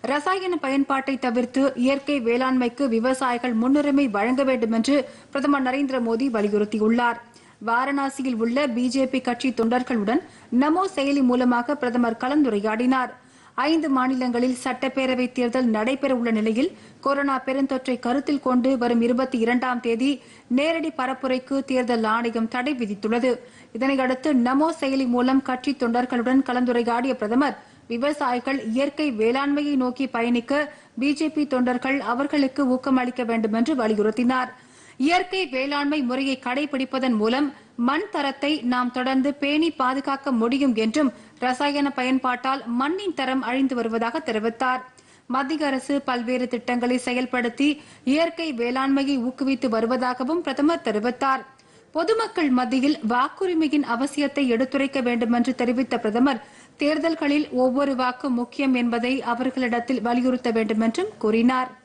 ரசாயன பயன்பாட்டை தவிர்த்து இயற்கை வேளாண்மைக்கு விவசாயிகள் முன்னுரிமை வழங்க வேண்டும் என்று பிரதமர் நரேந்திர மோடி வலியுறுத்தியுள்ளார் வாரணாசியில் உள்ள பிஜேபி கட்சி தொண்டர்களுடன் நமோ செயலி மூலமாக பிரதமர் கலந்துரையாடினார் ஐந்து மாநிலங்களில் சட்டப்பேரவை தேர்தல் நடைபெறவுள்ள நிலையில் கொரோனா பெருந்தொற்றை கருத்தில் கொண்டு வரும் இருபத்தி இரண்டாம் தேதி நேரடி பரப்புரைக்கு தேர்தல் ஆணையம் தடை விதித்துள்ளது இதனையடுத்து நமோ செயலி மூலம் கட்சி தொண்டர்களுடன் கலந்துரையாடிய பிரதமர் விவசாயிகள் இயற்கை வேளாண்மையை நோக்கி பயணிக்க பிஜேபி தொண்டர்கள் அவர்களுக்கு ஊக்கமளிக்க வேண்டும் என்று வலியுறுத்தினார் இயற்கை வேளாண்மை முறையை கடைபிடிப்பதன் மூலம் மண் தரத்தை நாம் தொடர்ந்து பேணி பாதுகாக்க முடியும் என்றும் ரசாயன பயன்பாட்டால் மண்ணின் தரம் அழிந்து வருவதாக தெரிவித்தார் மத்திய அரசு பல்வேறு திட்டங்களை செயல்படுத்தி இயற்கை வேளாண்மையை ஊக்குவித்து வருவதாகவும் பிரதமர் தெரிவித்தார் பொதுமக்கள் மத்தியில் வாக்குரிமையின் அவசியத்தை எடுத்துரைக்க வேண்டும் என்று தெரிவித்த பிரதமர் தேர்தல்களில் ஒவ்வொரு வாக்கும் முக்கியம் என்பதை அவர்களிடத்தில் வலியுறுத்த வேண்டும் என்றும் கூறினார்